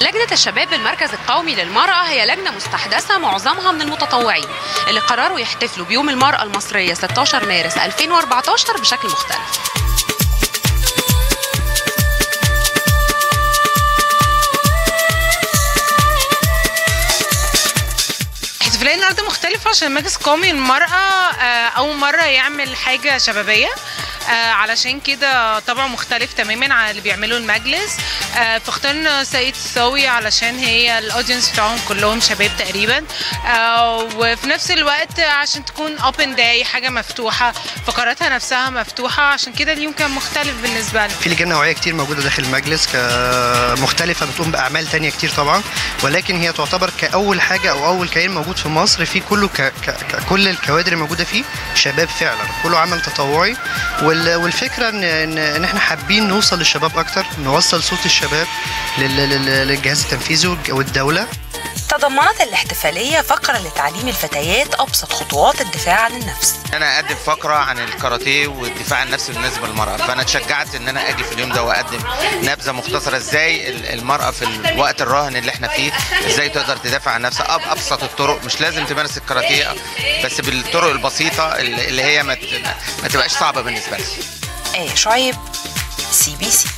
لجنة الشباب بالمركز القومي للمرأة هي لجنة مستحدثة معظمها من المتطوعين اللي قرروا يحتفلوا بيوم المرأة المصرية 16 مارس 2014 بشكل مختلف احتفالية النهارده مختلفة عشان المجلس القومي للمرأة آه، أول مرة يعمل حاجة شبابية آه، علشان كده طبعه مختلف تماما عن اللي بيعمله المجلس آه، فاخترنا سيد الصاوي علشان هي الاودينس بتاعهم كلهم شباب تقريبا آه، وفي نفس الوقت عشان تكون اوبن داي حاجة مفتوحة فقراتها نفسها مفتوحة عشان كده اليوم كان مختلف بالنسبة لنا في لجان نوعيه كتير موجوده داخل المجلس ك- مختلفه بتقوم باعمال تانية كتير طبعا ولكن هي تعتبر كاول حاجه او اول كيان موجود في مصر في كله ك... ك... ك- كل الكوادر الموجوده فيه شباب فعلا كله عمل تطوعي وال... والفكره ان ان إن احنا حابين نوصل للشباب اكتر نوصل صوت الشباب لل... لل... للجهاز التنفيذي والج- والدوله تضمنت الاحتفالية فقرة لتعليم الفتيات أبسط خطوات الدفاع عن النفس انا اقدم فقره عن الكاراتيه والدفاع عن النفس بالنسبه للمراه فانا اتشجعت ان انا اجي في اليوم ده واقدم نبذه مختصره ازاي ال- المراه في الوقت الراهن اللي احنا فيه ازاي تقدر تدافع عن نفسها بابسط الطرق مش لازم تمارس الكاراتيه بس بالطرق البسيطه اللي اللي هي ما ت- ما تبقاش صعبه بالنسبه لها آية شعيب سي بي سي